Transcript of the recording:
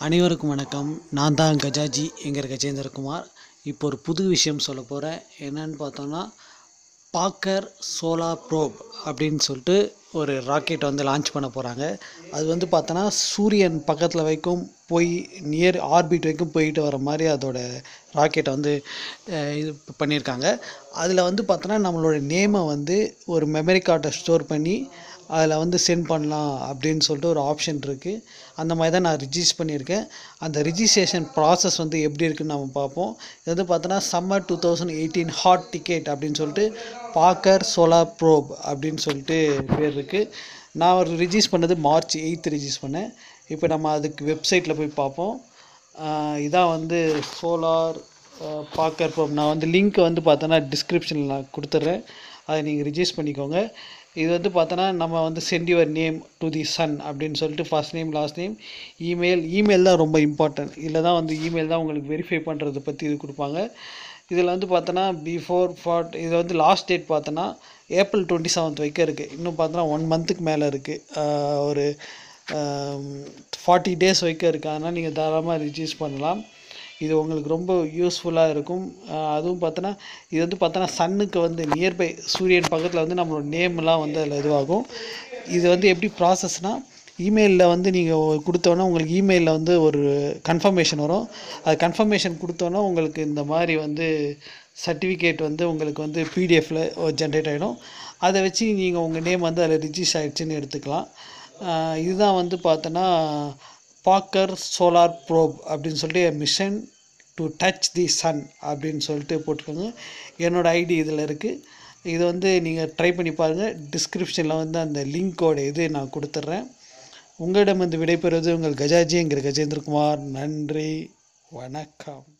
அனைவருக்கும் வணக்கம் நான் தான் கஜாஜி எங்கள் கஜேந்திரகுமார் இப்போ ஒரு புது விஷயம் சொல்ல போகிறேன் என்னன்னு பார்த்தோன்னா பாக்கர் சோலார் ப்ரோப் அப்படின்னு சொல்லிட்டு ஒரு ராக்கெட் வந்து லான்ச் பண்ண போகிறாங்க அது வந்து பார்த்தோன்னா சூரியன் பக்கத்தில் வரைக்கும் போய் நியர் ஆர்பிட் வரைக்கும் போயிட்டு வர மாதிரி அதோட ராக்கெட்டை வந்து அஹ், இது பண்ணியிருக்காங்க அதில் வந்து பார்த்தோன்னா நம்மளோட நேமை வந்து ஒரு மெமரி கார்டை ஸ்டோர் பண்ணி அதில் வந்து சென்ட் பண்ணலாம் அப்படின்னு சொல்லிட்டு ஒரு ஆப்ஷன் இருக்குது அந்த மாதிரி தான் நான் ரிஜிஸ்டர் பண்ணியிருக்கேன் அந்த ரிஜிஸ்ட்ரேஷன் ப்ராசஸ் வந்து எப்படி இருக்குன்னு நம்ம பார்ப்போம் இது வந்து பார்த்தோன்னா summer two thousand eighteen hot ticket அப்படின்னு சொல்லிட்டு பாக்கர் சோலார் ப்ரோப் அப்படின்னு சொல்லிட்டு பேர் இருக்குது நான் ஒரு ரிஜிஸ்ட் பண்ணது மார்ச் எயித் ரிஜிஸ்ட் பண்ணேன் இப்போ நம்ம அதுக்கு வெப்சைட்டில் போய் பார்ப்போம் ஆஹ் இதான் வந்து சோலார் பாக்கர் ப்ரோப் நான் வந்து லிங்க் வந்து பார்த்தோன்னா டிஸ்கிரிப்ஷனில் நான் கொடுத்துட்றேன் அதை நீங்கள் ரிஜிஸ்ட் பண்ணிக்கோங்க இது வந்து பார்த்தோன்னா நம்ம வந்து send your name to the sun அப்படின்னு சொல்லிட்டு first name last name email email தான் ரொம்ப இம்பார்ட்டன்ட் இதில் தான் வந்து இமெயில் தான் உங்களுக்கு வெரிஃபை பண்ணுறதை பற்றி இது கொடுப்பாங்க இதில் வந்து பார்த்தோன்னா பிஃபோர் ஃபார்ட் இது வந்து லாஸ்ட் டேட் பார்த்தோன்னா ஏப்ரல் டுவெண்ட்டி செவன்த் வரைக்கும் இருக்குது இன்னும் பார்த்தோன்னா ஒன் மந்த்துக்கு மேலே இருக்குது ஒரு ஃபார்ட்டி டேஸ் வரைக்கும் இருக்குது அதனால் நீங்கள் தாராளமாக ரிஜிஸ்ட் பண்ணலாம் இது உங்களுக்கு ரொம்ப யூஸ்ஃபுல்லாக இருக்கும் அஹ் அதுவும் பார்த்தோன்னா இது வந்து பார்த்தோன்னா சன்னுக்கு வந்து நியர்பை சூரியன் பக்கத்தில் வந்து நம்மளோட நேம்லாம் வந்து அதில் இதுவாகும் இது வந்து எப்படி ப்ராசஸ்னால் இமெயிலில் வந்து நீங்கள் கொடுத்தோன்னா உங்களுக்கு இமெயிலில் வந்து ஒரு கன்ஃபர்மேஷன் வரும் அது கன்ஃபர்மேஷன் கொடுத்தோன்னா உங்களுக்கு இந்த மாதிரி வந்து சர்டிஃபிகேட் வந்து உங்களுக்கு வந்து பிடிஎஃப்பில் ஜென்ரேட் ஆகிடும் அதை வச்சு நீங்கள் உங்கள் நேம் வந்து அதில் ரிஜிஸ்டர் ஆகிடுச்சின்னு எடுத்துக்கலாம் அஹ் இதுதான் வந்து பார்த்தோன்னா பாக்கர் சோலார் ப்ரோப் அப்படின்னு சொல்லிட்டு mission to touch the sun அப்படின்னு சொல்லிட்டு போட்டிருக்காங்க என்னோட ஐடி இதில் இருக்குது இது வந்து நீங்கள் ட்ரை பண்ணி பாருங்கள் டிஸ்கிரிப்ஷனில் வந்து அந்த லிங்கோட இது நான் கொடுத்துட்றேன் உங்களிடம் வந்து விடைபெறுவது உங்கள் கஜாஜி என்கிற கஜேந்திரகுமார் நன்றி வணக்கம்